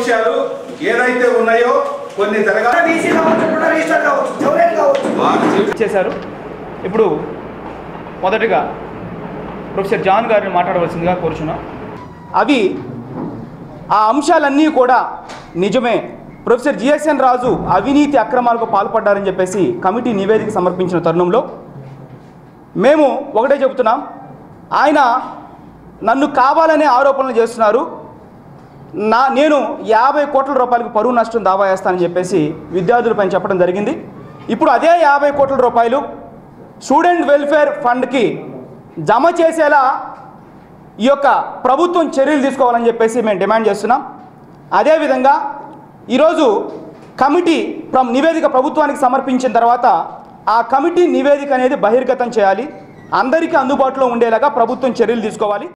విషయాలు ఏదైతే ఉన్నాయో కొన్ని జరగాలి బీసీ కావచ్చు పుట్ట రిజిస్టర్ కావచ్చు ఎవరైనా కావచ్చు చేశారు ఇప్పుడు మొదటగా ప్రొఫెసర్ జాన్ గారిని మాట్లాడవలసిందిగా కోరుచున్నాం అవి ఆ అంశాలన్నీ కూడా నిజమే ప్రొఫెసర్ జిఎస్ఎన్ రాజు అవినీతి అక్రమాలకు పాల్పడ్డారని చెప్పేసి కమిటీ నివేదిక సమర్పించిన తరుణంలో మేము ఒకటే చెబుతున్నాం ఆయన నన్ను కావాలనే ఆరోపణలు చేస్తున్నారు నా నేను యాభై కోట్ల రూపాయలకు పరువు నష్టం దావా వేస్తానని చెప్పేసి విద్యార్థులపైన చెప్పడం జరిగింది ఇప్పుడు అదే యాభై కోట్ల రూపాయలు స్టూడెంట్ వెల్ఫేర్ ఫండ్కి జమ చేసేలా ఈ యొక్క ప్రభుత్వం చర్యలు తీసుకోవాలని చెప్పేసి మేము డిమాండ్ చేస్తున్నాం అదేవిధంగా ఈరోజు కమిటీ ప్ర- నివేదిక ప్రభుత్వానికి సమర్పించిన తర్వాత ఆ కమిటీ నివేదిక అనేది బహిర్గతం చేయాలి అందరికీ అందుబాటులో ఉండేలాగా ప్రభుత్వం చర్యలు తీసుకోవాలి